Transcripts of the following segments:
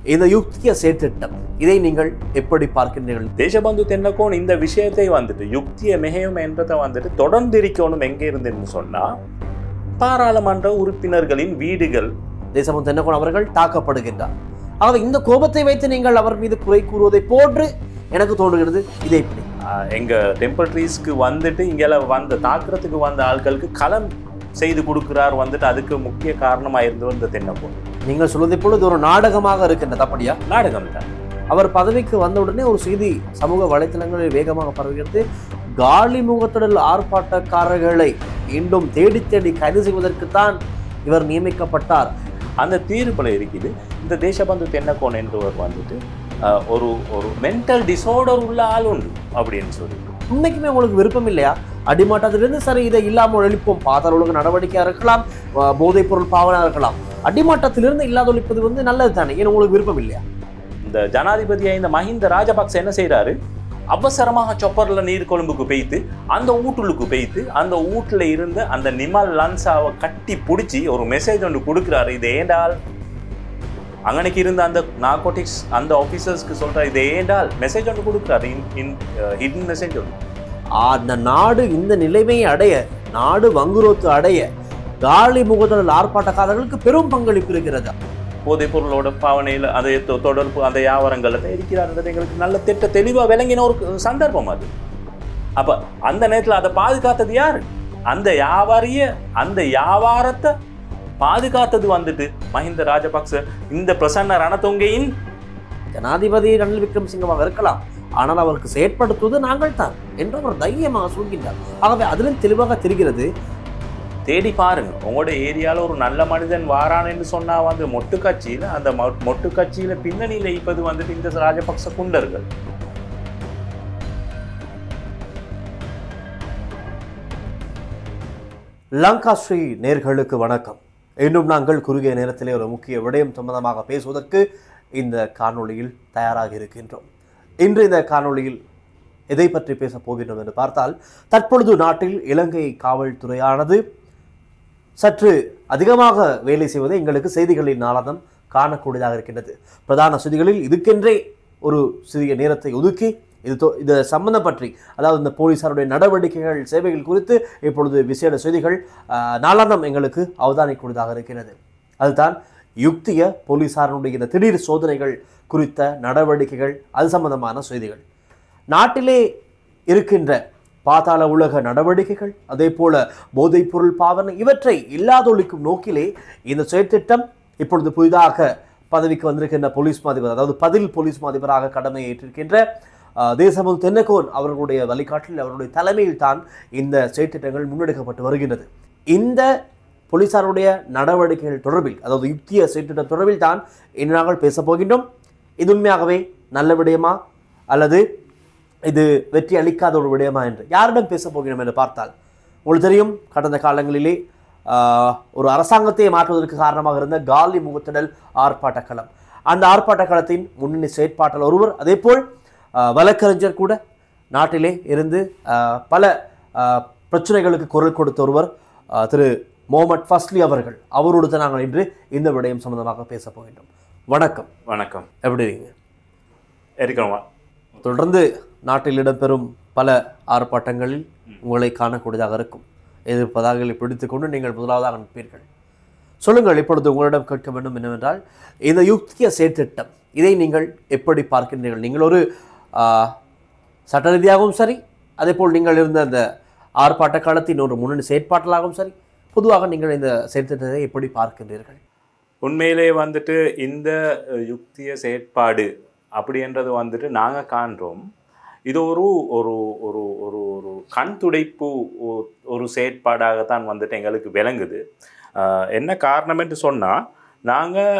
இந்த யுக்திய செயற்திட்டம் இதை நீங்கள் எப்படி பார்க்கின்றீர்கள் தேசபந்து தென்னக்கோன் இந்த விஷயத்தை வந்துட்டு யுக்திய மிகையும் என்றதை வந்துட்டு தொடர்ந்து இருக்கணும் எங்கே இருந்துன்னு சொன்னா பாராளுமன்ற உறுப்பினர்களின் வீடுகள் தேசமும் தென்னகோன் அவர்கள் தாக்கப்படுகின்றார் ஆகவே இந்த கோபத்தை வைத்து நீங்கள் அவர் மீது குறை கூறுவதை போன்று எனக்கு தோன்றுகிறது இதை இப்படி ஆஹ், எங்க டெம்பரட்ரீஸ்க்கு வந்துட்டு இங்கெல்லாம் வந்த தாக்குறதுக்கு வந்த ஆட்களுக்கு களம் செய்து கொடுக்கிறார் வந்துட்டு அதுக்கு முக்கிய காரணமா இருந்து வந்த தென்னக்கோன் நீங்கள் சொல்வதை போல இது ஒரு நாடகமாக இருக்கின்றது அப்படியா நாடகம் தான் அவர் பதவிக்கு வந்தவுடனே ஒரு செய்தி சமூக வலைத்தளங்களில் வேகமாக பரவுகிறது காலி முகத்திடல் ஆர்ப்பாட்டக்காரர்களை மீண்டும் தேடி தேடி கைது செய்வதற்குத்தான் இவர் நியமிக்கப்பட்டார் அந்த தீர்ப்புல இருக்குது இந்த தேசபந்து தென்னக்கோன் என்றவர் வந்துட்டு ஆஹ், ஒரு ஒரு மென்டல் டிசார்டர் உள்ள ஆள் உண்டு அப்படின்னு சொல்லிட்டு உண்மைக்குமே உங்களுக்கு விருப்பம் இல்லையா அடிமாட்டத்திலிருந்து சரி இதை இல்லாமல் ஒழிப்போம் பாதாள ஒழுங்கு நடவடிக்கையாக இருக்கலாம் அஹ் போதைப் பொருள் பாவனாக இருக்கலாம் அடிமாட்டத்திலிருந்து இல்லாத ஒழிப்பது வந்து நல்லது தானே ஏன் உங்களுக்கு விருப்பம் இல்லையா இந்த ஜனாதிபதியா இந்த மஹிந்த ராஜபக்ச என்ன செய்றாரு அவசரமாக சொப்பர்ல நீர் கொழும்புக்கு பெய்த்து அந்த ஊட்டுலுக்கு பெய்த்து அந்த வீட்டுல இருந்த அந்த நிமல் லன்சாவை கட்டி பிடிச்சி ஒரு மெசேஜ் ஒன்று கொடுக்குறாரு இது ஏண்டால் அங்கனைக்கு இருந்த அந்த நார்கோட்டிக்ஸ் அந்த ஆஃபீஸர்ஸ்க்கு சொல்றாரு இது ஏண்டால் மெசேஜ் ஒன்று கொடுக்குறாரு இன் இன் ஹிடன் மெசேஜ் ஒன்று அந்த நாடு இந்த நிலைமையை அடைய நாடு வங்குரோத்து அடைய காலி முகத்திடல் ஆர்ப்பாட்டக்காரர்களுக்கு பெரும் பங்களிப்பு இருக்கிறது போதைப் பொருளோட பாவனையில் அதை தொ- தொடர்பு அந்த வியாபாரங்களில் இருக்கிறாருன்றது எங்களுக்கு நல்ல திட்ட தெளிவாக விளங்கின ஒரு சந்தர்ப்பம் அது அப்போ அந்த நேரத்தில் அதை பாதுகாத்தது யார் அந்த வியாபாரிய அந்த வியாபாரத்தை பாதுகாத்தது வந்துட்டு மஹிந்த ராஜபக்ச இந்த பிரசன்ன ரணதொங்கையின் ஜனாதிபதி ரணில் விக்ரமசிங்கமாக இருக்கலாம் ஆனால் அவருக்கு செயற்படுத்துவது நாங்கள் தான் என்று அவர் தைரியமாக சொல்கின்றார் ஆகவே அதிலும் தெளிவாக தெரிகிறது தேடி பாருங்க உங்களோட ஏரியாவில் ஒரு நல்ல மனிதன் வாரான்னு சொன்னா வந்து மொட்டு கட்சியில் அந்த மொ- மொட்டு கட்சியில பின்னணியில் இப்பது வந்துட்டு இந்த ராஜபக்ச குண்டர்கள் லங்கா ஸ்ரீ நேர்களுக்கு வணக்கம் இன்னும் நாங்கள் குறுகிய நேரத்திலே ஒரு முக்கிய விடயம் சம்பந்தமாக பேசுவதற்கு இந்த காணொளியில் தயாராக இருக்கின்றோம் இன்று இந்த காணொளியில் எதை பற்றி பேசப் போகின்றோம் என்று பார்த்தால் தற்பொழுது நாட்டில் இலங்கை காவல்துறையானது சற்று அதிகமாக வேலை செய்வதை எங்களுக்கு செய்திகளின் நாளாதம் காணக்கூடியதாக இருக்கின்றது பிரதான செய்திகளில் இதுக்கென்றே ஒரு சிறிய நேரத்தை ஒதுக்கி இது தொ- இது சம்பந்தம் பற்றி அதாவது இந்த போலீசாருடைய நடவடிக்கைகள் சேவைகள் குறித்து இப்பொழுது விசேட செய்திகள் ஆஹ், நாளாந்தம் எங்களுக்கு அவதானிக்கூடியதாக இருக்கிறது அதுதான் யுக்திய போலீசாருடைய இந்த திடீர் சோதனைகள் குறித்த நடவடிக்கைகள் அது சம்பந்தமான செய்திகள் நாட்டிலே இருக்கின்ற பாதாள உலக நடவடிக்கைகள் அதே போல போதைப்பொருள் பாவனை இவற்றை இல்லாதொழிக்கும் நோக்கிலே இந்த செயற்திட்டம் இப்பொழுது புதிதாக பதவிக்கு வந்திருக்கின்ற போலீஸ் மாதிபர் அதாவது பதில் போலீஸ் மாதிபராக கடமை ஏற்றிருக்கின்ற அஹ், தேசபந்து தென்னகோன் அவர்களுடைய வழிகாட்டில் அவருடைய தலைமையில் தான் இந்த செயற்திட்டங்கள் முன்னெடுக்கப்பட்டு வருகின்றது இந்த போலீசாருடைய நடவடிக்கைகள் தொடர்பில் அதாவது யுக்திய செயற்திட்டம் தொடர்பில் தான் இன்று நாங்கள் பேசப் போகின்றோம் இது உண்மையாகவே நல்ல விடயமா அல்லது இது வெற்றி அளிக்காத ஒரு விடயமா என்று யாரிடம் பேசப் போகிறோம் என்று பார்த்தால் உங்களுக்கு தெரியும் கடந்த காலங்களிலே ஆஹ், ஒரு அரசாங்கத்தை மாற்றுவதற்கு காரணமாக இருந்த காலி முகத்திடல் ஆர்ப்பாட்ட களம் அந்த ஆர்ப்பாட்ட களத்தின் முன்னணி செயற்பாட்டில் ஒருவர் அதேபோல் ஆஹ், வழக்கறிஞர் கூட நாட்டிலே இருந்து ஆஹ், பல ஆஹ், பிரச்சனைகளுக்கு குரல் கொடுத்த ஒருவர் ஆஹ், திரு முகமது ஃபஸ்லி அவர்கள் அவரோடு தான் நாங்கள் இன்று இந்த விடயம் சம்பந்தமாக பேசப் போகின்றோம் வணக்கம் வணக்கம் எப்படி இருக்கீங்க இருக்கிறோமா தொடர்ந்து நாட்டில் இடம்பெறும் பல ஆர்ப்பாட்டங்களில் உங்களை காணக்கூடியதாக இருக்கும் எதிர்ப்பதாகளை பிடித்துக்கொண்டு நீங்கள் முதலாவதாக நிற்பீர்கள் சொல்லுங்கள் இப்பொழுது உங்களிடம் கேட்க வேண்டும் என்னவென்றால் இந்த யுக்திய செயற்திட்டம் இதை நீங்கள் எப்படி பார்க்கின்றீர்கள் நீங்கள் ஒரு ஆ, சட்ட ரீதியாகவும் சரி அதேபோல் நீங்கள் இருந்த அந்த ஆர்ப்பாட்ட காலத்தின் ஒரு முன்னணி செயற்பாட்டலாகவும் சரி பொதுவாக நீங்கள் இந்த செயற்திட்டத்தை எப்படி பார்க்கின்றீர்கள் உண்மையிலே வந்துட்டு இந்த அஹ், யுக்திய செயற்பாடு அப்படின்றது வந்துட்டு நாங்கள் காண்றோம் இது ஒரு ஒரு ஒரு ஒரு ஒரு கண் துடைப்பு ஒ- ஒரு செயற்பாடாகத்தான் வந்துட்டு எங்களுக்கு விளங்குது ஆஹ், என்ன காரணம் என்று சொன்னால் நாங்கள்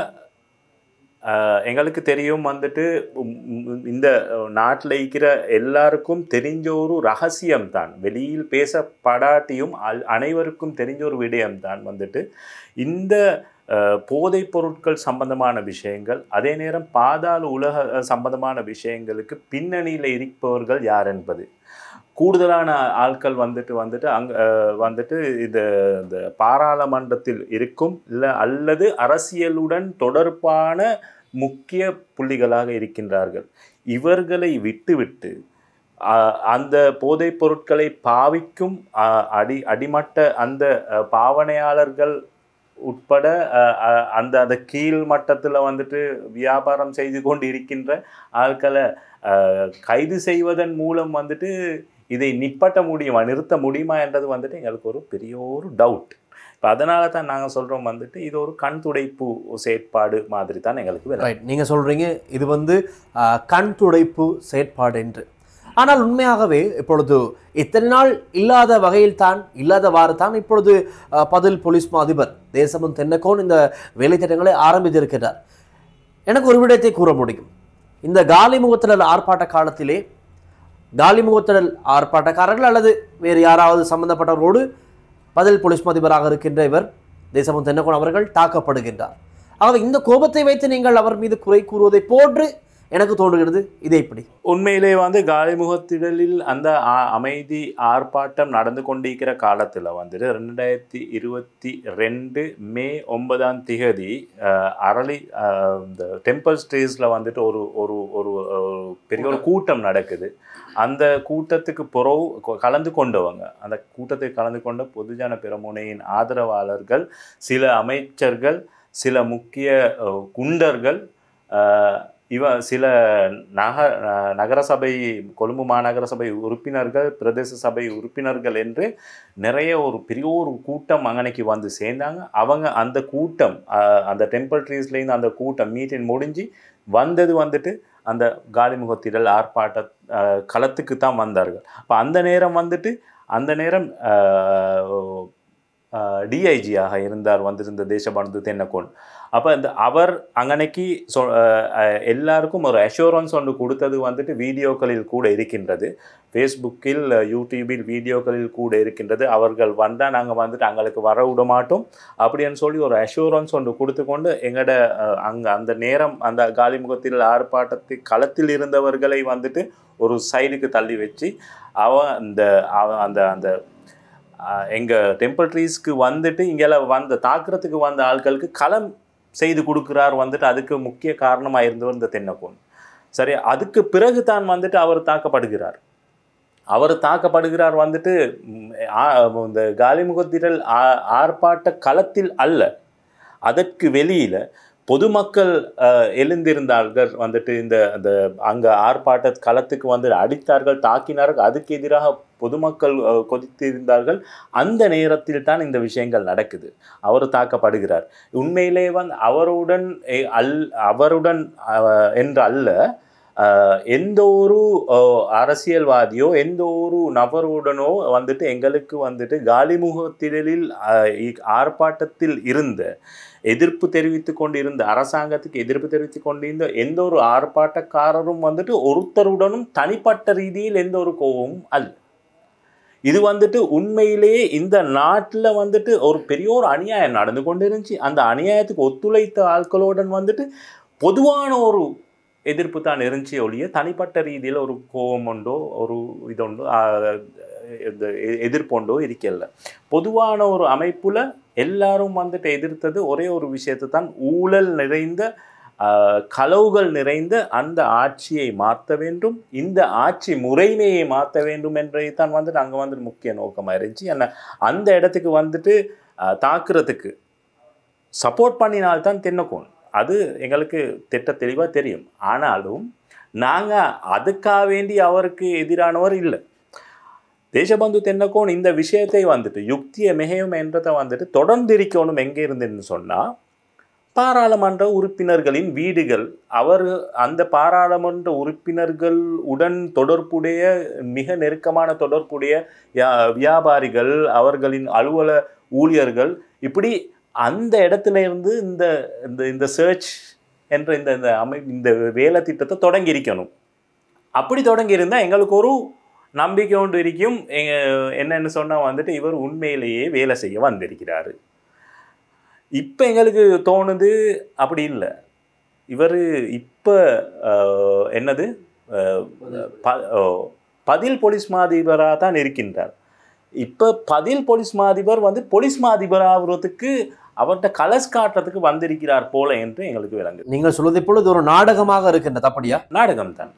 எங்களுக்கு தெரியும் வந்துட்டு உம், உம், இந்த நாட்டில் இருக்கிற எல்லாருக்கும் தெரிஞ்ச ஒரு ரகசியம் தான் வெளியில் பேசப்படாட்டியும் அல்- அனைவருக்கும் தெரிஞ்ச ஒரு விடயம் தான் வந்துட்டு இந்த அஹ், போதைப் பொருட்கள் சம்பந்தமான விஷயங்கள் அதே நேரம் பாதாள உலக அஹ், சம்பந்தமான விஷயங்களுக்கு பின்னணியில் இருப்பவர்கள் யார் என்பது கூடுதலான ஆட்கள் வந்துட்டு வந்துட்டு அங்க அஹ், வந்துட்டு இந்த இந்த பாராளுமன்றத்தில் இருக்கும் இல்லை அல்லது அரசியலுடன் தொடர்பான முக்கிய புள்ளிகளாக இருக்கின்றார்கள் இவர்களை விட்டுவிட்டு அஹ், அந்த போதைப் பொருட்களை பாவிக்கும் அஹ், அடி அடிமட்ட அந்த அஹ், பாவனையாளர்கள் உட்பட அஹ், அஹ், அந்த அந்த கீழ் மட்டத்தில் வந்துட்டு வியாபாரம் செய்து கொண்டு இருக்கின்ற ஆட்களை அஹ், கைது செய்வதன் மூலம் வந்துட்டு இதை நிப்பட்ட முடியுமா நிறுத்த முடியுமா என்றது வந்துட்டு எங்களுக்கு ஒரு பெரிய ஒரு டவுட் இப்போ அதனால தான் நாங்கள் சொல்கிறோம் வந்துட்டு இது ஒரு கண் துடைப்பு செயற்பாடு மாதிரி தான் எங்களுக்கு வேணும் ரைட் நீங்கள் சொல்கிறீங்க இது வந்து ஆஹ், கண் துடைப்பு செயற்பாடு என்று ஆனால் உண்மையாகவே இப்பொழுது இத்தனை நாள் இல்லாத வகையில் தான் இல்லாதவாறு தான் இப்பொழுது ஆஹ், பதில் போலீஸ் மா அதிபர் தேசமும் தென்னக்கோன் இந்த வேலை திட்டங்களை ஆரம்பித்திருக்கிறார் எனக்கு ஒரு விடயத்தை கூற முடியும் இந்த காலி முகத்திடல் ஆர்ப்பாட்ட காலத்திலே காலி முகத்திடல் ஆர்ப்பாட்டக்காரர்கள் அல்லது வேறு யாராவது சம்பந்தப்பட்டவரோடு பதில் போலீஸ் மா அதிபராக இருக்கின்ற இவர் தேசமும் தென்னக்கோன் அவர்கள் தாக்கப்படுகின்றார் ஆகவே இந்த கோபத்தை வைத்து நீங்கள் அவர் மீது குறை கூறுவதை போன்று எனக்கு தோன்றுகிறது இது எப்படி உண்மையிலே வந்து காலிமுகத்திடலில் அந்த ஆ- அமைதி ஆர்ப்பாட்டம் நடந்து கொண்டிருக்கிற காலத்தில் வந்துட்டு ரெண்டாயிரத்தி இருபத்தி ரெண்டு மே ஒன்பதாம் திகதி அஹ், அரளி அஹ், இந்த டெம்பிள் ஸ்ட்ரீஸில் வந்துட்டு ஒரு ஒரு ஒரு ஒரு பெரிய ஒரு கூட்டம் நடக்குது அந்த கூட்டத்துக்கு புறவு கொ- கலந்து கொண்டவங்க அந்த கூட்டத்துக்கு கலந்து கொண்ட பொதுஜன பெருமுனையின் ஆதரவாளர்கள் சில அமைச்சர்கள் சில முக்கிய அஹ், குண்டர்கள் அஹ், இவ சில நக அஹ், நகரசபை கொழும்பு மாநகர சபை உறுப்பினர்கள் பிரதேச சபை உறுப்பினர்கள் என்று நிறைய ஒரு பெரிய ஒரு கூட்டம் அங்கனைக்கு வந்து சேர்ந்தாங்க அவங்க அந்த கூட்டம் அஹ், அந்த டெம்பிள் ட்ரீஸ்லேருந்து அந்த கூட்டம் மீட்டிங் முடிஞ்சு வந்தது வந்துட்டு அந்த காலிமுகத்திடல் ஆர்ப்பாட்ட அஹ், களத்துக்கு தான் வந்தார்கள் அப்போ அந்த நேரம் வந்துட்டு அந்த நேரம் டிஐஜியாக இருந்தார் வந்திருந்த தேசபாந்து தென்னக்கோன் அப்போ இந்த அவர் அங்கனைக்கு சொ அஹ், அஹ், எல்லாருக்கும் ஒரு அஷூரன்ஸ் ஒன்று கொடுத்தது வந்துட்டு வீடியோக்களில் கூட இருக்கின்றது ஃபேஸ்புக்கில் யூடியூபில் வீடியோக்களில் கூட இருக்கின்றது அவர்கள் வந்தால் நாங்கள் வந்துட்டு அங்களுக்கு வர விட மாட்டோம் அப்படின்னு சொல்லி ஒரு அஷூரன்ஸ் ஒன்று கொடுத்து கொண்டு எங்களோட அங்கே அந்த நேரம் அந்த காலிமுகத்தில் ஆர்ப்பாட்டத்தை களத்தில் இருந்தவர்களை வந்துட்டு ஒரு சைடுக்கு தள்ளி வச்சு அவன் அந்த அவன் அந்த அந்த ஆஹ், எங்க டெம்பிள் ட்ரீஸ்க்கு வந்துட்டு இங்கெல்லாம் வந்த தாக்குறதுக்கு வந்த ஆட்களுக்கு களம் செய்து கொடுக்குறார் வந்துட்டு அதுக்கு முக்கிய காரணமாக இருந்தவர் இந்த தென்னக்கோன் சரி அதுக்கு பிறகு தான் வந்துட்டு அவர் தாக்கப்படுகிறார் அவர் தாக்கப்படுகிறார் வந்துட்டு ம், ஆ- இந்த காலிமுகத்திரல் ஆ- ஆர்ப்பாட்ட களத்தில் அல்ல அதற்கு வெளியில பொதுமக்கள் அஹ், எழுந்திருந்தார்கள் வந்துட்டு இந்த அந்த அங்க ஆர்ப்பாட்ட களத்துக்கு வந்து அடித்தார்கள் தாக்கினார்கள் அதுக்கு எதிராக பொதுமக்கள் அஹ், கொதித்திருந்தார்கள் அந்த நேரத்தில் தான் இந்த விஷயங்கள் நடக்குது அவர் தாக்கப்படுகிறார் உண்மையிலே வந்து அவருடன் எ- அல் அவருடன் அஹ், என்று அல்ல அஹ், எந்த ஒரு அஹ், அரசியல்வாதியோ எந்த ஒரு நபருடனோ வந்துட்டு எங்களுக்கு வந்துட்டு காலிமுகத்திடலில் அஹ், இ- ஆர்ப்பாட்டத்தில் இருந்த எதிர்ப்பு தெரிவித்து கொண்டிருந்த அரசாங்கத்துக்கு எதிர்ப்பு தெரிவித்து கொண்டிருந்த எந்த ஒரு ஆர்ப்பாட்டக்காரரும் வந்துட்டு ஒருத்தருடனும் தனிப்பட்ட ரீதியில் எந்த ஒரு கோபமும் அல்ல இது வந்துட்டு உண்மையிலேயே இந்த நாட்டில் வந்துட்டு ஒரு பெரிய ஒரு அநியாயம் நடந்து கொண்டு இருந்துச்சு அந்த அநியாயத்துக்கு ஒத்துழைத்த ஆட்களுடன் வந்துட்டு பொதுவான ஒரு எதிர்ப்பு தான் இருந்துச்சு ஒழிய தனிப்பட்ட ரீதியில் ஒரு கோபம் உண்டோ ஒரு இதொண்டோ ஆஹ், இந்த எ- எதிர்ப்புண்டோ இருக்கல பொதுவான ஒரு அமைப்புல எல்லாரும் வந்துட்டு எதிர்த்தது ஒரே ஒரு விஷயத்தை தான் ஊழல் நிறைந்த ஆஹ், களவுகள் நிறைந்த அந்த ஆட்சியை மாற்ற வேண்டும் இந்த ஆட்சி முறைமையை மாற்ற வேண்டும் என்றதை தான் வந்துட்டு அங்கே வந்துட்டு முக்கிய நோக்கமாக இருந்துச்சு என்ன அந்த இடத்துக்கு வந்துட்டு ஆஹ், தாக்குறதுக்கு சப்போர்ட் பண்ணினால்தான் தென்னக்கோன் அது எங்களுக்கு திட்ட தெளிவாக தெரியும் ஆனாலும் நாங்கள் அதுக்காக வேண்டி அவருக்கு எதிரானவர் இல்லை தேசபந்து தென்னக்கோன் இந்த விஷயத்தை வந்துட்டு யுக்திய மிகையும் என்றதை வந்துட்டு தொடர்ந்து இருக்கணும் எங்கே இருந்துன்னு சொன்னால் பாராளுமன்ற உறுப்பினர்களின் வீடுகள் அவர் அந்த பாராளுமன்ற உறுப்பினர்கள் உடன் தொடர்புடைய மிக நெருக்கமான தொடர்புடைய யா- வியாபாரிகள் அவர்களின் அலுவல ஊழியர்கள் இப்படி அந்த இடத்துல இருந்து இந்த இந்த இந்த சர்ச் என்ற இந்த இந்த அமை இந்த வேலை திட்டத்தை தொடங்கி இருக்கணும் அப்படி தொடங்கி இருந்தால் எங்களுக்கு ஒரு நம்பிக்கை ஒன்று இருக்கும் எங்க- என்னன்னு சொன்னால் வந்துட்டு இவர் உண்மையிலேயே வேலை செய்ய வந்திருக்கிறாரு இப்போ எங்களுக்கு தோணுது அப்படி இல்லை இவர் இப்போ என்னது அஹ், ப- ஓ, பதில் போலீஸ் மாதிபராக தான் இருக்கின்றார் இப்போ பதில் போலீஸ் மாதிபர் வந்து போலீஸ் மாதிபர் ஆகுறதுக்கு அவர்கிட்ட கலஸ் காட்டுறதுக்கு வந்திருக்கிறார் போல என்று எங்களுக்கு விளங்குது நீங்கள் சொல்வதை போல இது ஒரு நாடகமாக இருக்கின்றது அப்படியா நாடகம் தான்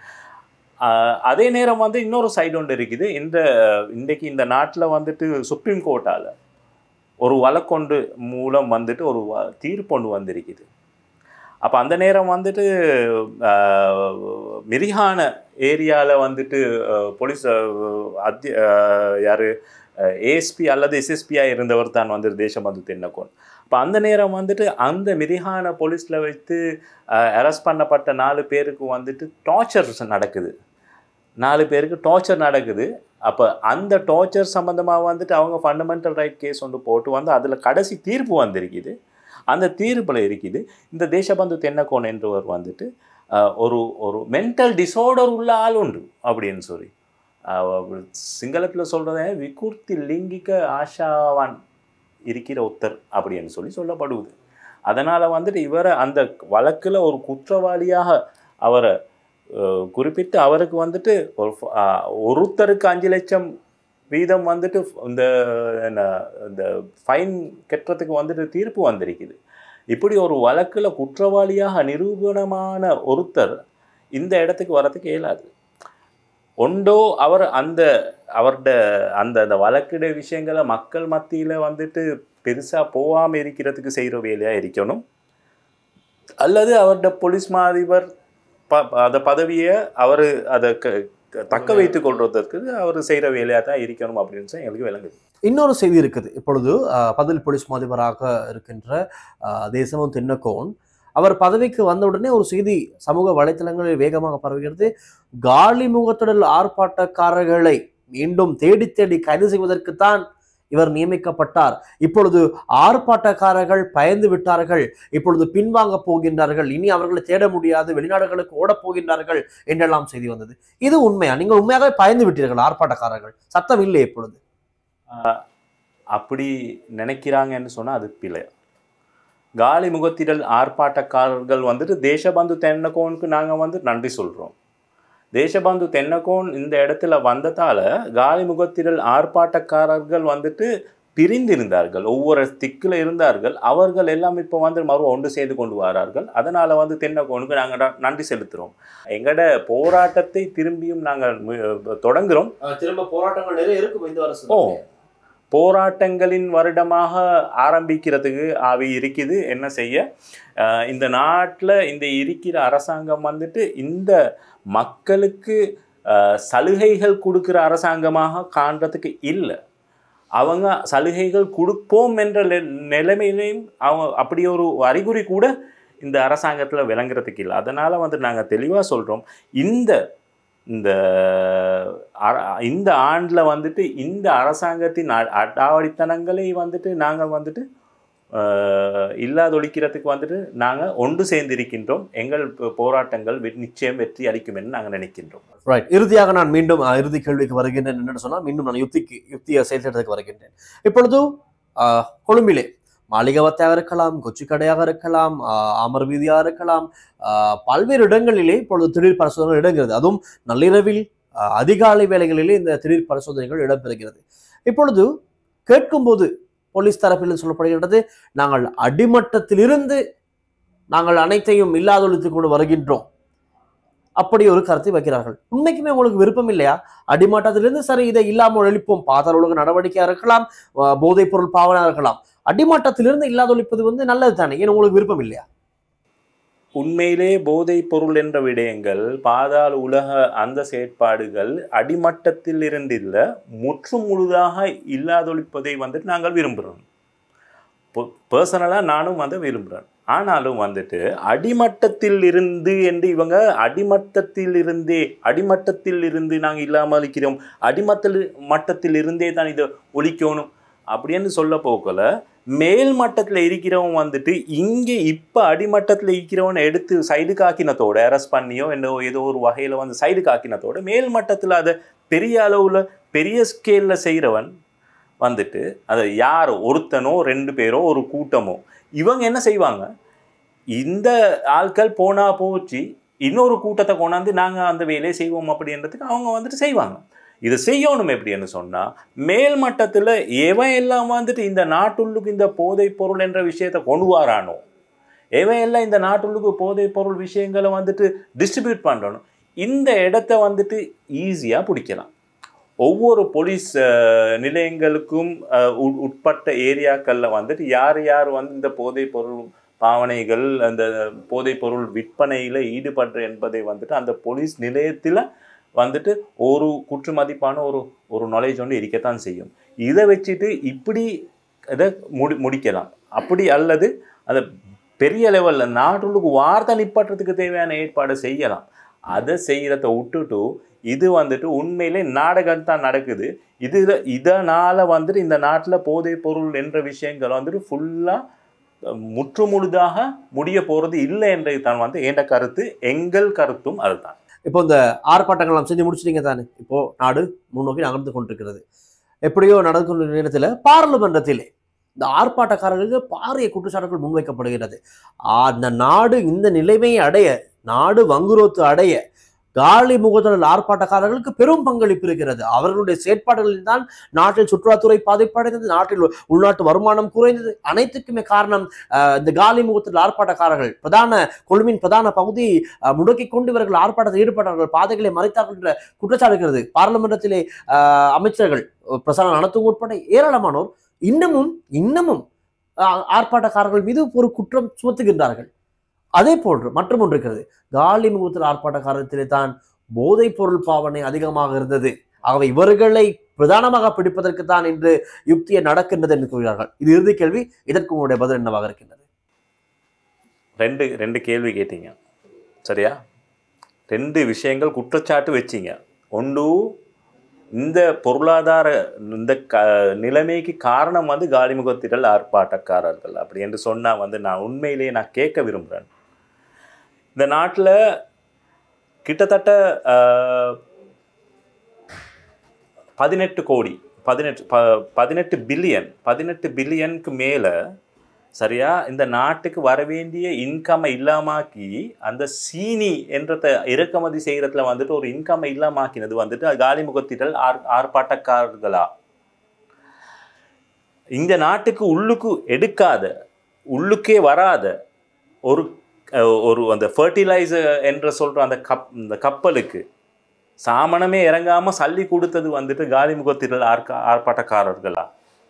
ஆஹ் அதே நேரம் வந்து இன்னொரு சைடு ஒன்று இருக்குது இந்த இன்றைக்கு இந்த நாட்டில் வந்துட்டு சுப்ரீம் கோர்ட்டால் ஒரு வழக்கொண்டு மூலம் வந்துட்டு ஒரு வ- தீர்ப்பு ஒன்று வந்திருக்குது அப்போ அந்த நேரம் வந்துட்டு ஆஹ், மிரிஹான ஏரியாவில் வந்துட்டு ஆஹ், போலீஸ் ஆஹ், அத்தி யார் ஏஎஸ்பி அல்லது எஸ்எஸ்பியாக இருந்தவர் தான் வந்து தேசபந்து தென்னக்கோன் அப்போ அந்த நேரம் வந்துட்டு அந்த மிரிஹான போலீஸில் வைத்து அரெஸ்ட் பண்ணப்பட்ட நாலு பேருக்கு வந்துட்டு டார்ச்சர் நடக்குது நாலு பேருக்கு டார்ச்சர் நடக்குது அப்போ அந்த டார்ச்சர் சம்மந்தமாக வந்துட்டு அவங்க ஃபண்டமெண்டல் ரைட் கேஸ் ஒன்று போட்டு வந்து அதில் கடைசி தீர்ப்பு வந்திருக்குது அந்த தீர்ப்பில் இருக்குது இந்த தேசபந்து தென்னக்கோன் என்றவர் வந்துட்டு அஹ், ஒரு ஒரு மென்டல் டிசார்டர் உள்ள ஆள் உண்டு அப்படின்னு சொல்லி சிங்களத்தில் சொல்கிறத விகுர்த்தி லிங்கிக்க ஆஷாவான் இருக்கிற ஒருத்தர் அப்படின்னு சொல்லி சொல்லப்படுவது அதனால் வந்துட்டு இவரை அந்த வழக்கில் ஒரு குற்றவாளியாக அவரை அஹ், குறிப்பிட்டு அவருக்கு வந்துட்டு ஒரு ஃப- அஹ், ஒருத்தருக்கு அஞ்சு லட்சம் வீதம் வந்துட்டு இந்த என்ன இந்த ஃபைன் கட்டுறதுக்கு வந்துட்டு தீர்ப்பு வந்திருக்குது இப்படி ஒரு வழக்கில் குற்றவாளியாக நிரூபணமான ஒருத்தர் இந்த இடத்துக்கு வரதுக்கு இயலாது ஒண்டோ அவர் அந்த அவர்ட அந்த அந்த வழக்கிட விஷயங்களை மக்கள் மத்தியில் வந்துட்டு பெருசாக போகாமல் இருக்கிறதுக்கு செய்கிற வேலையாக இருக்கணும் அல்லது அவர்ட போலீஸ் மாதிபர் ப அந்த பதவியை அவர் அதை க க- தக்க வைத்துக் கொள்வதற்கு அவர் செய்கிற வேலையாக தான் இருக்கணும் அப்படின்னு சொல்லி எங்களுக்கு விளங்குது இன்னொரு செய்தி இருக்குது இப்பொழுது அஹ், பதில் போலீஸ் மாதிபராக இருக்கின்ற அஹ், தேசமும் தென்னக்கோன் அவர் பதவிக்கு வந்தவுடனே ஒரு செய்தி சமூக வலைத்தளங்களில் வேகமாக பரவுகிறது காலி முகத்திடல் ஆர்ப்பாட்டக்காரர்களை மீண்டும் தேடி தேடி கைது செய்வதற்குத்தான் இவர் நியமிக்கப்பட்டார் இப்பொழுது ஆர்ப்பாட்டக்காரர்கள் பயந்து விட்டார்கள் இப்பொழுது பின்வாங்க போகின்றார்கள் இனி அவர்களை தேட முடியாது வெளிநாடுகளுக்கு ஓடப் போகின்றார்கள் என்றெல்லாம் செய்தி வந்தது இது உண்மையா நீங்கள் உண்மையாகவே பயந்து விட்டீர்கள் ஆர்ப்பாட்டக்காரர்கள் சத்தம் இல்லை இப்பொழுது அப்படி நினைக்கிறாங்கன்னு சொன்னால் அது பிழை காலி முகத்திடல் ஆர்ப்பாட்டக்காரர்கள் வந்துட்டு தேசபந்து தென்னகோனுக்கு நாங்கள் வந்து நன்றி சொல்கிறோம் தேசபந்து தென்னகோன் இந்த இடத்துல வந்ததால் காலி முகத்திடல் ஆர்ப்பாட்டக்காரர்கள் வந்துட்டு பிரிந்திருந்தார்கள் ஒவ்வொரு திக்கில் இருந்தார்கள் அவர்கள் எல்லாம் இப்போ வந்து மறு ஒன்று செய்து கொண்டு வரார்கள் அதனால் வந்து தென்னகோனுக்கு நாங்கள் நன்றி செலுத்துகிறோம் எங்களோட போராட்டத்தை திரும்பியும் நாங்கள் மு- தொடங்குகிறோம் திரும்ப போராட்டங்கள் நிறைய இருக்கும் இந்த வருஷம் ஓ போராட்டங்களின் வருடமாக ஆரம்பிக்கிறதுக்கு ஆவி இருக்குது என்ன செய்ய அஹ் இந்த நாட்டில் இந்த இருக்கிற அரசாங்கம் வந்துட்டு இந்த மக்களுக்கு அஹ், சலுகைகள் கொடுக்குற அரசாங்கமாக காண்றதுக்கு இல்லை அவங்க சலுகைகள் கொடுப்போம் என்ற நெ- நிலைமையிலையும் அவங்க அப்படி ஒரு அறிகுறி கூட இந்த அரசாங்கத்தில் விளங்குறதுக்கு இல்லை அதனால் வந்து நாங்கள் தெளிவாக சொல்கிறோம் இந்த இந்த அர- இந்த ஆண்டில் வந்துட்டு இந்த அரசாங்கத்தின் அ- அடாவடித்தனங்களை வந்துட்டு நாங்கள் வந்துட்டு ஆஹ், இல்லாதொழிக்கிறதுக்கு வந்துட்டு நாங்கள் ஒன்று சேர்ந்திருக்கின்றோம் எங்கள் போ- போராட்டங்கள் வெ- நிச்சயம் வெற்றி அளிக்கும் என்று நாங்கள் நினைக்கின்றோம் ரைட் இறுதியாக நான் மீண்டும் அஹ், இறுதி கேள்விக்கு வருகின்றேன் என்னென்னு சொன்னால் மீண்டும் நான் யுத்திக்கு யுத்திய செயல்திட்டத்துக்கு வருகின்றேன் இப்பொழுது அஹ், கொழும்பிலே மாளிகவத்தையாக இருக்கலாம் கொச்சிக்கடையாக இருக்கலாம் அஹ், அமர் வீதியாக இருக்கலாம் அஹ், பல்வேறு இடங்களிலே இப்பொழுது திடீர் பரிசோதனைகள் இடங்கிறது அதுவும் நள்ளிரவில் அஹ், அதிகாலை வேளைகளிலே இந்த திடீர் பரிசோதனைகள் இடம்பெறுகிறது இப்பொழுது கேட்கும்போது போலீஸ் தரப்பில் சொல்லப்படுகிறது நாங்கள் அடிமட்டத்திலிருந்து நாங்கள் அனைத்தையும் இல்லாதொழித்துக் கொண்டு வருகின்றோம் அப்படி ஒரு கருத்தை வைக்கிறார்கள் உண்மைக்குமே உங்களுக்கு விருப்பம் இல்லையா அடிமட்டத்திலிருந்து சரி இதை இல்லாமல் ஒழிப்போம் பாதாள உலக நடவடிக்கையா இருக்கலாம் அஹ் போதைப் பொருள் பாவனா இருக்கலாம் அடிமட்டத்திலிருந்து இல்லாதொழிப்பது வந்து நல்லது தானே ஏன் உங்களுக்கு விருப்பம் இல்லையா உண்மையிலே போதைப் பொருள் என்ற விடயங்கள் பாதாள உலக அந்த செயற்பாடுகள் அடிமட்டத்தில் இருந்து இல்லை முற்று முழுதாக இல்லாதொழிப்பதை வந்துட்டு நாங்கள் விரும்புகிறோம் பர்சனலாக நானும் வந்து விரும்புகிறேன் ஆனாலும் வந்துட்டு அடிமட்டத்தில் இருந்து என்று இவங்க அடிமட்டத்தில் இருந்தே அடிமட்டத்தில் இருந்து நாங்கள் இல்லாமல் இருக்கிறோம் அடிமட்டத்தில் மட்டத்தில் இருந்தே தான் இதை ஒழிக்கணும் அப்படின்னு சொல்ல போக்கல மேல் மட்டத்தில் இருக்கிறவன் வந்துட்டு இங்கே இப்போ அடிமட்டத்தில் இருக்கிறவனை எடுத்து சைடு காக்கினத்தோட அரெஸ்ட் பண்ணியோ என்ன ஏதோ ஒரு வகையில் வந்து சைடு காக்கினத்தோட மேல் மட்டத்தில் அதை பெரிய அளவில் பெரிய ஸ்கேலில் செய்கிறவன் வந்துட்டு அதை யார் ஒருத்தனோ ரெண்டு பேரோ ஒரு கூட்டமோ இவங்க என்ன செய்வாங்க இந்த ஆட்கள் போனா போச்சு இன்னொரு கூட்டத்தை கொண்டாந்து நாங்கள் அந்த வேலையை செய்வோம் அப்படின்றதுக்கு அவங்க வந்துட்டு செய்வாங்க இதை செய்யணும் எப்படின்னு சொன்னால் மேல் மட்டத்தில் எவன் எல்லாம் வந்துட்டு இந்த நாட்டுள்ளுக்கு இந்த போதைப் பொருள் என்ற விஷயத்தை கொண்டு வரானோ எவன் எல்லாம் இந்த நாட்டுள்ளுக்கு போதைப் பொருள் விஷயங்களை வந்துட்டு டிஸ்ட்ரிபியூட் பண்ணணும் இந்த இடத்த வந்துட்டு ஈஸியாக பிடிக்கலாம் ஒவ்வொரு போலீஸ் அஹ், நிலையங்களுக்கும் அஹ், உட்- உட்பட்ட ஏரியாக்களில் வந்துட்டு யார் யார் வந்து இந்த போதைப் பொருள் பாவனைகள் அந்த போதைப் பொருள் விற்பனையில் ஈடுபடுற என்பதை வந்துட்டு அந்த போலீஸ் நிலையத்தில் வந்துட்டு ஒரு குற்று மதிப்பான ஒரு ஒரு நாலேஜ் ஒன்று இருக்கத்தான் செய்யும் இதை வச்சுட்டு இப்படி இதை முடி முடிக்கலாம் அப்படி அல்லது அதை பெரிய லெவலில் நாட்டுக்கு வார்த்தை நிப்பாட்டுறதுக்கு தேவையான ஏற்பாடு செய்யலாம் அதை செய்கிறத விட்டுட்டு இது வந்துட்டு உண்மையிலே நாடகம் தான் நடக்குது இது இதனால் வந்துட்டு இந்த நாட்டில் போதைப் பொருள் என்ற விஷயங்கள் வந்துட்டு ஃபுல்லாக முற்றுமுழுதாக முடிய போகிறது இல்லை என்றது தான் வந்து என்ற கருத்து எங்கள் கருத்தும் அதுதான் இப்போ இந்த ஆர்ப்பாட்டங்கள் எல்லாம் செஞ்சு முடிச்சிட்டீங்க தானே இப்போ நாடு முன்னோக்கி நகர்ந்து கொண்டிருக்கிறது எப்படியோ நடக்கும் நேரத்தில் பாராளுமன்றத்திலே இந்த ஆர்ப்பாட்டக்காரர்களுக்கு பாரிய குற்றச்சாட்டுகள் முன்வைக்கப்படுகிறது அந்த நாடு இந்த நிலைமையை அடைய நாடு வங்குரோத்து அடைய காலி முகத்தில் ஆர்ப்பாட்டக்காரர்களுக்கு பெரும் பங்களிப்பு இருக்கிறது அவர்களுடைய செயற்பாடுகளில் தான் நாட்டில் சுற்றுலாத்துறை பாதிப்படைந்தது நாட்டில் உள்நாட்டு வருமானம் குறைந்தது அனைத்துக்குமே காரணம் அஹ், இந்த காலி முகத்தில் ஆர்ப்பாட்டக்காரர்கள் பிரதான கொழும்பின் பிரதான பகுதியை அஹ், முடக்கிக் கொண்டு இவர்கள் ஆர்ப்பாட்டத்தில் ஈடுபட்டார்கள் பாதைகளை மறைத்தார்கள் என்ற குற்றச்சாட்டு இருக்கிறது பாராளுமன்றத்திலே அஹ், அமைச்சர்கள் அஹ், பிரசாரம் நடத்தும் உட்பட ஏராளமானோர் இன்னமும் இன்னமும் அஹ், ஆர்ப்பாட்டக்காரர்கள் மீது ஒரு குற்றம் சுமத்துகின்றார்கள் அதே போன்று மற்றும் ஒன்று இருக்கிறது காலி முகத்தில் ஆர்ப்பாட்டக்காரத்திலே தான் போதைப் பொருள் பாவனை அதிகமாக இருந்தது ஆகவே இவர்களை பிரதானமாக பிடிப்பதற்கு தான் இன்று யுக்தியை நடக்கின்றது என்று கூறுகிறார்கள் இது இறுதி கேள்வி இதற்கு உங்களுடைய பதில் என்னவாக இருக்கின்றது ரெண்டு ரெண்டு கேள்வி கேட்டீங்க சரியா ரெண்டு விஷயங்கள் குற்றச்சாட்டு வச்சீங்க ஒன்று இந்த பொருளாதார இந்த க நிலைமைக்கு காரணம் வந்து காலிமுகத்திடல் ஆர்ப்பாட்டக்காரர்கள் அப்படி என்று சொன்னால் வந்து நான் உண்மையிலேயே நான் கேட்க விரும்புகிறேன் இந்த நாட்டில் கிட்டத்தட்ட ஆஹ், பதினெட்டு கோடி பதினெட்டு ப பதினெட்டு பில்லியன் பதினெட்டு பில்லியனுக்கு மேலே சரியா இந்த நாட்டுக்கு வர வேண்டிய இன்கம்மை இல்லாமாக்கி அந்த சீனி என்றத இறக்குமதி செய்கிறதுல வந்துட்டு ஒரு இன்கம்மை இல்லாமாக்கினது வந்துட்டு காலிமுகத்திடல் ஆர் ஆர்ப்பாட்டக்காரர்களா இந்த நாட்டுக்கு உள்ளுக்கு எடுக்காத உள்ளுக்கே வராத ஒரு அஹ், ஒரு அந்த ஃபர்டிலைசர் என்ற சொல்கிற அந்த கப் இந்த கப்பலுக்கு சாமனமே இறங்காமல் சல்லி கொடுத்தது வந்துட்டு காலிமுகத்திடல் ஆர்க்கா ஆர்ப்பாட்டக்காரர்களா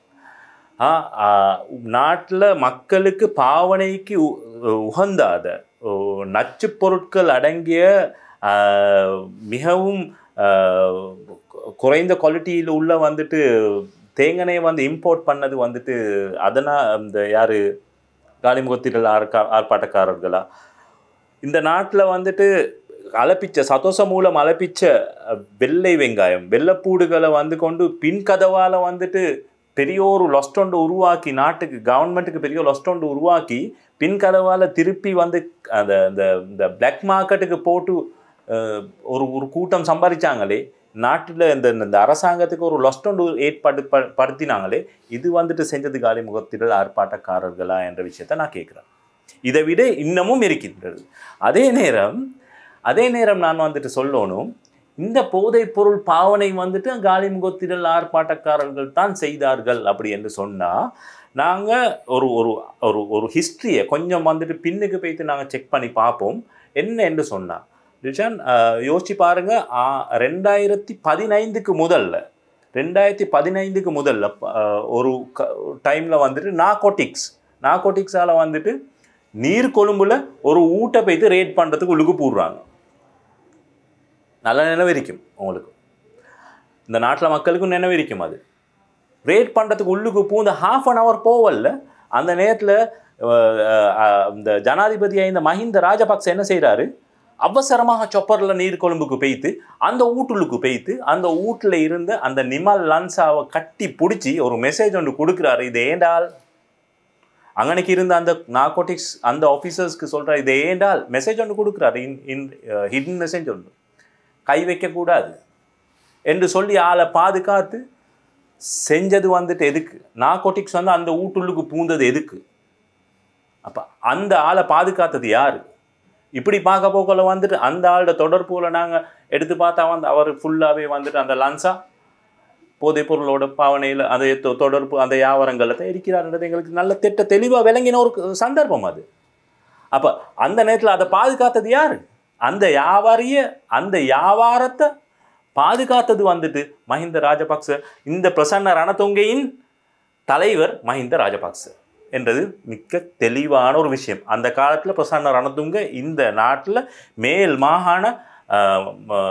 நாட்டில் மக்களுக்கு பாவனைக்கு உ- உகந்தாத ஓ, நச்சுப் பொருட்கள் அடங்கிய ஆ, மிகவும் ஆ, கு- குறைந்த குவாலிட்டியில் உள்ள வந்துட்டு தேங்கனையை வந்து இம்போர்ட் பண்ணது வந்துட்டு அதனால் இந்த யார் காலிமுகத்திடல் ஆர்க்கா ஆர்ப்பாட்டக்காரர்களா இந்த நாட்டில் வந்துட்டு அலப்பிச்ச சதோச மூலம் அலப்பிச்ச அஹ், வெள்ளை வெங்காயம் வெள்ளைப்பூடுகளை வந்து கொண்டு பின் கதவால் வந்துட்டு பெரிய ஒரு லொஸ்டொண்டு உருவாக்கி நாட்டுக்கு கவர்மெண்ட்டுக்கு பெரிய லொஸ்டொண்டு உருவாக்கி பின் கதவால் திருப்பி வந்து அந்த இந்த இந்த பிளாக் மார்க்கெட்டுக்கு போட்டு அஹ், ஒரு ஒரு கூட்டம் சம்பாதிச்சாங்களே நாட்டில் இந்த இந்த அரசாங்கத்துக்கு ஒரு லொஸ்டொண்டு ஏற்பாடு ப படுத்தினாங்களே இது வந்துட்டு செஞ்சது காலி முகத்திடல் ஆர்ப்பாட்டக்காரர்களா என்ற விஷயத்தை நான் கேட்குறேன் இதை விட இன்னமும் இருக்கின்றது அதே நேரம் அதே நேரம் நான் வந்துட்டு சொல்லணும் இந்த போதைப் பொருள் பாவனை வந்துட்டு காலிமுகத்திடல் ஆர்ப்பாட்டக்காரர்கள் தான் செய்தார்கள் அப்படி என்று சொன்னால் நாங்கள் ஒரு ஒரு ஒரு ஒரு ஹிஸ்ட்ரியை கொஞ்சம் வந்துட்டு பின்னுக்கு போய்த்து நாங்கள் செக் பண்ணி பார்ப்போம் என்ன என்று சொன்னால் ரிஷான் யோசிச்சு பாருங்க ஆ, ரெண்டாயிரத்தி பதினைந்துக்கு முதல்ல ரெண்டாயிரத்தி பதினைந்துக்கு முதல்ல ப- ஆஹ், ஒரு க டைமில் வந்துட்டு நாகோட்டிக்ஸ் நாகோட்டிக்ஸால் வந்துட்டு நீர் கொழும்புல ஒரு ஊட்ட போய்த்து ரேட் பண்ணுறதுக்கு உள்ளுக்கு போடுறாங்க நல்ல நினைவிருக்கும் உங்களுக்கு இந்த நாட்டில் மக்களுக்கும் நினைவிருக்கும் அது ரேட் பண்ணுறதுக்கு உள்ளுக்கு பூந்த ஹாஃப் அன் ஹவர் போவல்ல அந்த நேரத்தில் இந்த ஜனாதிபதியாக இந்த மஹிந்த ராஜபக்ச என்ன செய்கிறாரு அவசரமாக சொப்பரில் நீர் கொழும்புக்கு பெய்த்து அந்த ஊட்டுலுக்கு பெய்த்து அந்த வீட்டில் இருந்த அந்த நிமல் லன்சாவை கட்டி பிடிச்சி ஒரு மெசேஜ் ஒன்று கொடுக்குறாரு இது ஏண்டால் அங்கனைக்கு இருந்த அந்த நார்கோட்டிக்ஸ் அந்த ஆஃபீஸர்ஸ்க்கு சொல்கிறார் இது ஏண்டால் மெசேஜ் ஒன்று கொடுக்குறாரு இன் இன் ஹிடன் மெசேஜ் ஒன்று கை வைக்கக்கூடாது என்று சொல்லி ஆளை பாதுகாத்து செஞ்சது வந்துட்டு எதுக்கு நார்கோட்டிக்ஸ் வந்து அந்த வீட்டுள்ளுக்கு பூந்தது எதுக்கு அப்போ அந்த ஆளை பாதுகாத்தது யார் இப்படி பார்க்க போக்கல வந்துட்டு அந்த ஆளோட தொடர்புகளை நாங்கள் எடுத்து பார்த்தா வந்து அவர் ஃபுல்லாகவே வந்துட்டு அந்த லன்சா போதைப் பொருளோட பாவனையில் அந்த தொ- தொடர்பு அந்த வியாபாரங்களை தான் இருக்கிறார்ன்றது எங்களுக்கு நல்ல திட்ட தெளிவாக விளங்கின ஒரு சந்தர்ப்பம் அது அப்போ அந்த நேரத்தில் அதை பாதுகாத்தது யார் அந்த வியாபாரிய அந்த வியாபாரத்தை பாதுகாத்தது வந்துட்டு மஹிந்த ராஜபக்ச இந்த பிரசன்ன ரணதுங்கையின் தலைவர் மஹிந்த ராஜபக்ச என்றது மிக்க தெளிவான ஒரு விஷயம் அந்த காலத்தில் பிரசன்ன ரணதுங்க இந்த நாட்டில் மேல் மாகாண ஆஹ்,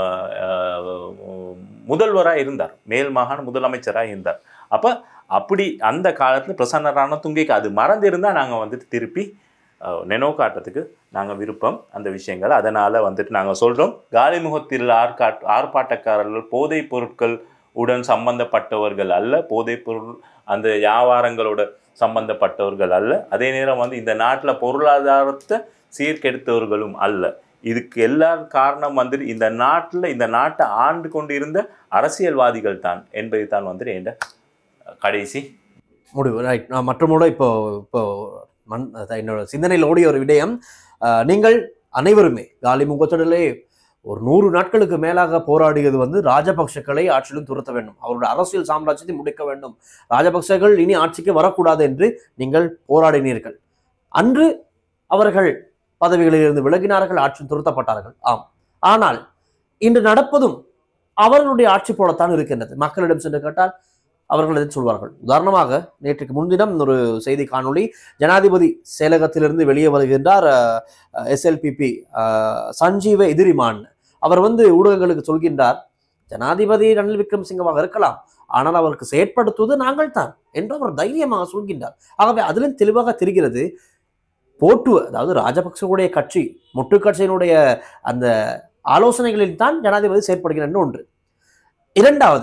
ஆஹ், முதல்வராக இருந்தார் மேல் மாகாண முதலமைச்சராக இருந்தார் அப்போ அப்படி அந்த காலத்தில் பிரசன்ன ரணதுங்கைக்கு அது மறந்திருந்தால் நாங்கள் வந்துட்டு திருப்பி ஆஹ், நினைவு காட்டுறதுக்கு நாங்கள் விருப்பம் அந்த விஷயங்கள் அதனால் வந்துட்டு நாங்கள் சொல்கிறோம் காலிமுகத்தில் ஆர்காட் ஆர்ப்பாட்டக்காரர்கள் போதைப் பொருட்கள் உடன் சம்பந்தப்பட்டவர்கள் அல்ல போதைப் பொருள் அந்த வியாபாரங்களோட சம்பந்தப்பட்டவர்கள் அல்ல அதே நேரம் வந்து இந்த நாட்டில் பொருளாதாரத்தை சீர்கெடுத்தவர்களும் அல்ல இதுக்கு எல்லா காரணம் வந்துட்டு இந்த நாட்டில் இந்த நாட்டை ஆண்டு கொண்டு இருந்த அரசியல்வாதிகள் தான் என்பது தான் வந்துட்டு என் கடைசி முடிவு ரைட் நான் மற்றமோட இப்போ இப்போ மண் அதான் என்னோட சிந்தனையில் ஓடிய ஒரு விடயம் அஹ், நீங்கள் அனைவருமே காலி முகத்திடலே ஒரு நூறு நாட்களுக்கு மேலாக போராடியது வந்து ராஜபக்ஷக்களை ஆட்சியிலும் துரத்த வேண்டும் அவருடைய அரசியல் சாம்ராஜ்யத்தை முடிக்க வேண்டும் ராஜபக்சர்கள் இனி ஆட்சிக்கு வரக்கூடாது என்று நீங்கள் போராடினீர்கள் அன்று அவர்கள் பதவிகளில் இருந்து விலகினார்கள் ஆட்சியில் துரத்தப்பட்டார்கள் ஆம் ஆனால் இன்று நடப்பதும் அவர்களுடைய ஆட்சி போலத்தான் இருக்கின்றது மக்களிடம் சென்று கேட்டால் அவர்கள் எதை சொல்வார்கள் உதாரணமாக நேற்றுக்கு முன்தினம் ஒரு செய்தி காணொளி ஜனாதிபதி செயலகத்திலிருந்து வெளியே வருகின்றார் எஸ்எல்பிபி சஞ்சீவ எதிரிமான் அவர் வந்து ஊடகங்களுக்கு சொல்கின்றார் ஜனாதிபதி ரணில் விக்ரமசிங்கவாக இருக்கலாம் ஆனால் அவருக்கு செயற்படுத்துவது நாங்கள் தான் என்று அவர் தைரியமாக சொல்கின்றார் ஆகவே அதிலும் தெளிவாக தெரிகிறது போட்டு அதாவது ராஜபக்சவுடைய கட்சி மொட்டு கட்சியினுடைய அந்த ஆலோசனைகளில் தான் ஜனாதிபதி செயற்படுகிறார் என்று ஒன்று இரண்டாவது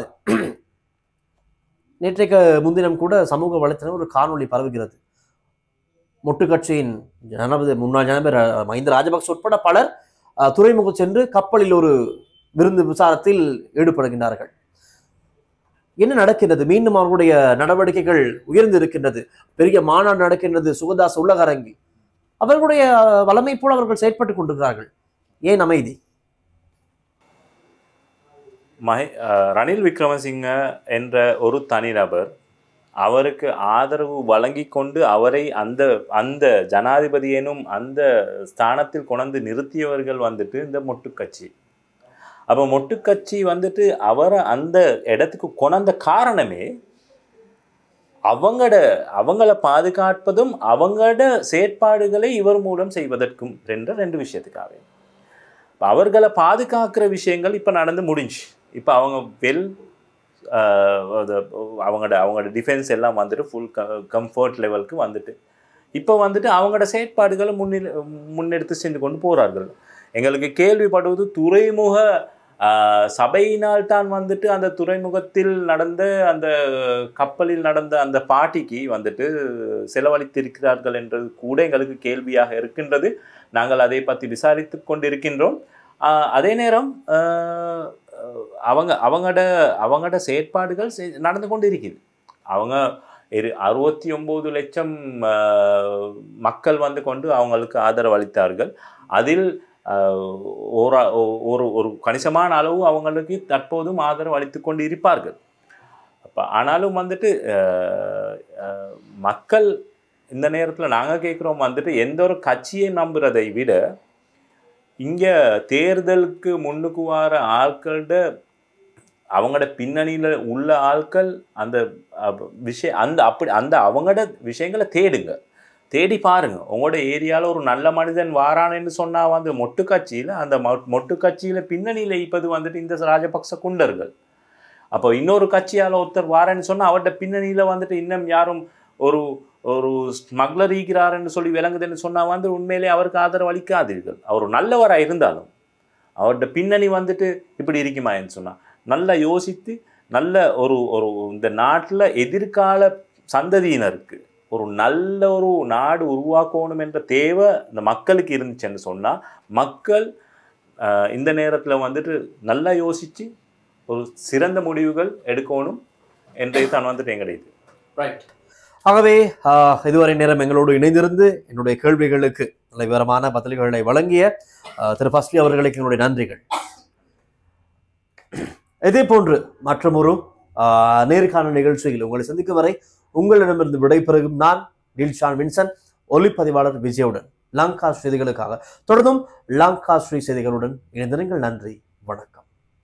நேற்றைக்கு முன்தினம் கூட சமூக வலைத்தளம் ஒரு காணொளி பரவுகிறது மொட்டு கட்சியின் ஜனாதிபதி முன்னாள் ஜனாதிபதி ர- மஹிந்த ராஜபக்ச உட்பட பலர் அஹ், துறைமுகம் சென்று கப்பலில் ஒரு விருந்து விசாரத்தில் ஈடுபடுகின்றார்கள் என்ன நடக்கின்றது மீண்டும் அவர்களுடைய நடவடிக்கைகள் உயர்ந்து இருக்கின்றது பெரிய மாநாடு நடக்கின்றது சுகதாஸ் உள்ளகரங்கி அவர்களுடைய அஹ், வளமை போல அவர்கள் செயற்பட்டுக் கொண்டிருக்கிறார்கள் ஏன் அமைதி மஹி அஹ் ரணில் விக்ரமசிங்க என்ற ஒரு தனிநபர் அவருக்கு ஆதரவு வழங்கி கொண்டு அவரை அந்த அந்த ஜனாதிபதி எனும் அந்த ஸ்தானத்தில் கொண்டு நிறுத்தியவர்கள் வந்துட்டு இந்த மொட்டுக்கட்சி அப்போ மொட்டுக்கட்சி வந்துட்டு அவரை அந்த இடத்துக்கு கொணர்ந்த காரணமே அவங்களோட அவங்கள பாதுகாப்பதும் அவங்களோட செயற்பாடுகளை இவர் மூலம் செய்வதற்கும் என்ற ரெண்டு விஷயத்துக்காக இப்போ அவர்களை பாதுகாக்கிற விஷயங்கள் இப்போ நடந்து முடிஞ்சு இப்போ அவங்க வெல் அவங்களோட அவங்களோட டிஃபென்ஸ் எல்லாம் வந்துட்டு ஃபுல் க கம்ஃபர்ட் லெவலுக்கு வந்துட்டு இப்போ வந்துட்டு அவங்களோட செயற்பாடுகளை முன்னில் முன்னெடுத்து சென்று கொண்டு போகிறார்கள் எங்களுக்கு கேள்விப்படுவது துறைமுக ஆஹ், சபையினால் தான் வந்துட்டு அந்த துறைமுகத்தில் நடந்த அந்த கப்பலில் நடந்த அந்த பாட்டிக்கு வந்துட்டு செலவழித்திருக்கிறார்கள் என்றது கூட எங்களுக்கு கேள்வியாக இருக்கின்றது நாங்கள் அதை பற்றி விசாரித்து கொண்டிருக்கின்றோம் ஆஹ், அதே நேரம் ஆஹ், அவங்க அவங்களோட அவங்களோட செயற்பாடுகள் செ- நடந்து கொண்டு இருக்குது அவங்க இரு அறுபத்தி ஒம்பது லட்சம் ஆஹ், மக்கள் வந்து கொண்டு அவங்களுக்கு ஆதரவு அளித்தார்கள் அதில் ஆஹ், ஒரு ஒரு ஒரு கணிசமான அளவு அவங்களுக்கு தற்போதும் ஆதரவு அளித்து கொண்டு இருப்பார்கள் அப்போ ஆனாலும் வந்துட்டு ஆஹ், ஆஹ், மக்கள் இந்த நேரத்தில் நாங்கள் கேட்குறோம் வந்துட்டு எந்த ஒரு கட்சியை நம்புறதை விட இங்கே தேர்தலுக்கு முன்னுக்கு வர ஆட்கள்ட அவங்களோட பின்னணியில் உள்ள ஆட்கள் அந்த அப்- விஷய அந்த அப்படி அந்த அவங்களோட விஷயங்களை தேடுங்க தேடி பாருங்க உங்களோட ஏரியாவில் ஒரு நல்ல மனிதன் வாரான்னு சொன்னால் வந்து மொட்டு கட்சியில் அந்த மொ- மொட்டு கட்சியில் பின்னணியில் இப்பது வந்துட்டு இந்த ராஜபக்ச குண்டர்கள் அப்போ இன்னொரு கட்சியால் ஒருத்தர் வாரேன்னு சொன்னால் அவர்கிட்ட பின்னணியில் வந்துட்டு இன்னும் யாரும் ஒரு ஒரு ஸ்மக்லர் ஈக்கிறாருன்னு சொல்லி விளங்குதுன்னு சொன்னால் வந்து உண்மையிலே அவருக்கு ஆதரவு அளிக்காதீர்கள் அவர் நல்லவராக இருந்தாலும் அவர்கிட்ட பின்னணி வந்துட்டு இப்படி இருக்குமான்னு சொன்னால் நல்லா யோசித்து நல்ல ஒரு ஒரு இந்த நாட்டில் எதிர்கால சந்ததியினருக்கு ஒரு நல்ல ஒரு நாடு உருவாக்கணும் என்ற தேவை இந்த மக்களுக்கு இருந்துச்சுன்னு சொன்னால் மக்கள் ஆஹ், இந்த நேரத்தில் வந்துட்டு நல்லா யோசித்து ஒரு சிறந்த முடிவுகள் எடுக்கணும் என்றே தான் வந்துட்டு எங்களுடைய இது ரைட் ஆகவே ஆஹ், இதுவரை நேரம் எங்களோடு இணைந்திருந்து என்னுடைய கேள்விகளுக்கு நல்ல விவரமான பதில்களை வழங்கிய அஹ், திரு ஃபஸ்லி அவர்களுக்கு என்னுடைய நன்றிகள் இதே போன்று மற்றொரு ஆஹ், நேர்காணல் நிகழ்ச்சியில் உங்களை சந்திக்கும் வரை உங்களிடமிருந்து விடைபெறும் நான் டில்ஷான் வின்சன் ஒளிப்பதிவாளர் விஜயுடன் லங்கா செய்திகளுக்காக தொடர்ந்தும் லங்கா ஸ்ரீ செய்திகளுடன் இணைந்திருங்கள் நன்றி வணக்கம்